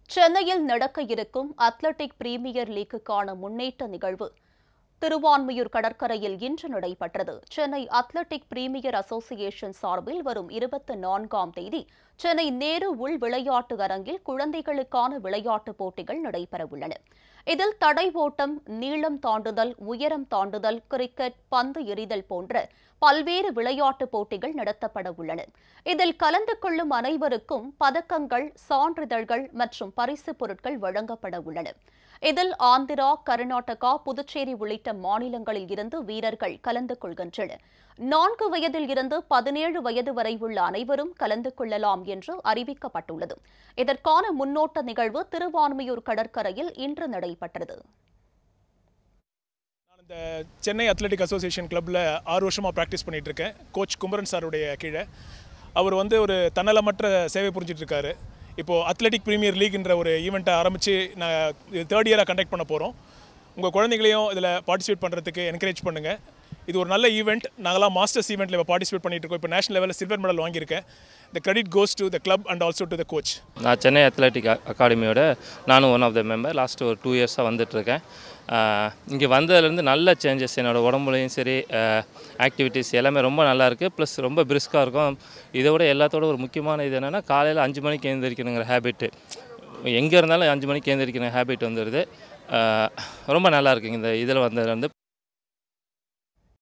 சென்னையில் நடக்க இருக்கும் அத்லெட்டிக் பிரீமியர் லீக்குக்கான முன்னேற்ற நிகழ்வு திருவான்மியூர் கடற்கரையில் இன்று நடைபெற்றது சென்னை அத்லெட்டிக் பிரீமியர் அசோசியேஷன் சார்பில் வரும் இருபத்தி நான்காம் தேதி சென்னை நேரு உள் விளையாட்டு அரங்கில் குழந்தைகளுக்கான விளையாட்டுப் போட்டிகள் நடைபெறவுள்ளன இதில் தடை ஓட்டம் நீளம் தாண்டுதல் உயரம் தாண்டுதல் கிரிக்கெட் பந்து எறிதல் போன்ற பல்வேறு விளையாட்டுப் போட்டிகள் நடத்தப்பட உள்ளன இதில் கலந்து கொள்ளும் அனைவருக்கும் பதக்கங்கள் சான்றிதழ்கள் மற்றும் பரிசுப் பொருட்கள் வழங்கப்பட உள்ளன இதில் ஆந்திரா கர்நாடகா புதுச்சேரி உள்ளிட்ட மாநிலங்களில் இருந்து வீரர்கள் கலந்து கொள்கின்றனர் நான்கு வயதில் இருந்து பதினேழு வயது வரை உள்ள அனைவரும் கலந்து கொள்ளலாம் என்று அறிவிக்கப்பட்டுள்ளது இதற்கான முன்னோட்ட நிகழ்வு திருவான்மியூர் கடற்கரையில் இன்று நடைபெற்றது நான் இந்த சென்னை அத்லெட்டிக் அசோசியேஷன் கிளப்பில் ஆறு வருஷமாக ப்ராக்டிஸ் பண்ணிட்டு இருக்கேன் கோச் குமரன் சாருடைய கீழே அவர் வந்து ஒரு தன்னலமற்ற சேவை புரிஞ்சிட்டு இருக்காரு இப்போது அத்லெட்டிக் பிரீமியர் லீக்ன்ற ஒரு ஈவெண்ட்டை ஆரம்பித்து நான் தேர்ட் இயராக கண்டக்ட் பண்ண போகிறோம் உங்கள் குழந்தைகளையும் இதில் பார்ட்டிசிபேட் பண்ணுறதுக்கு என்கரேஜ் பண்ணுங்கள் இது ஒரு நல்ல ஈவெண்ட் நாங்களாம் மாஸ்டர்ஸ் ஈவெண்ட்டில் இப்போ பார்ட்டிசிபேட் பண்ணிட்டு இருக்கோம் இப்போ நேஷனல் லெவலில் சில்வர் மெடல் வாங்கியிருக்கேன் the credit goes to the club and also to the coach நான் சென்னை அத்லெட்டிக் அ- அகாடமியோட நானும் one of the member last ஒரு டூ இயர்ஸாக வந்துட்டுருக்கேன் இங்கே வந்ததுலேருந்து நல்ல சேஞ்சஸ் என்னோடய உடம்புலையும் சரி ஆக்டிவிட்டீஸ் எல்லாமே ரொம்ப நல்லா இருக்குது ப்ளஸ் ரொம்ப பிரிஸ்காக இருக்கும் இதை விட எல்லாத்தோட ஒரு முக்கியமான இது என்னென்னா காலையில் அஞ்சு மணிக்கு எழுந்திரிக்கணுங்கிற ஹேபிட்டு எங்கே இருந்தாலும் அஞ்சு மணிக்கு எழுந்திரிக்கிற ஹேபிட் வந்துடுது அஹ், ரொம்ப நல்லா இருக்குங்க இந்த இதில் வந்ததுலேருந்து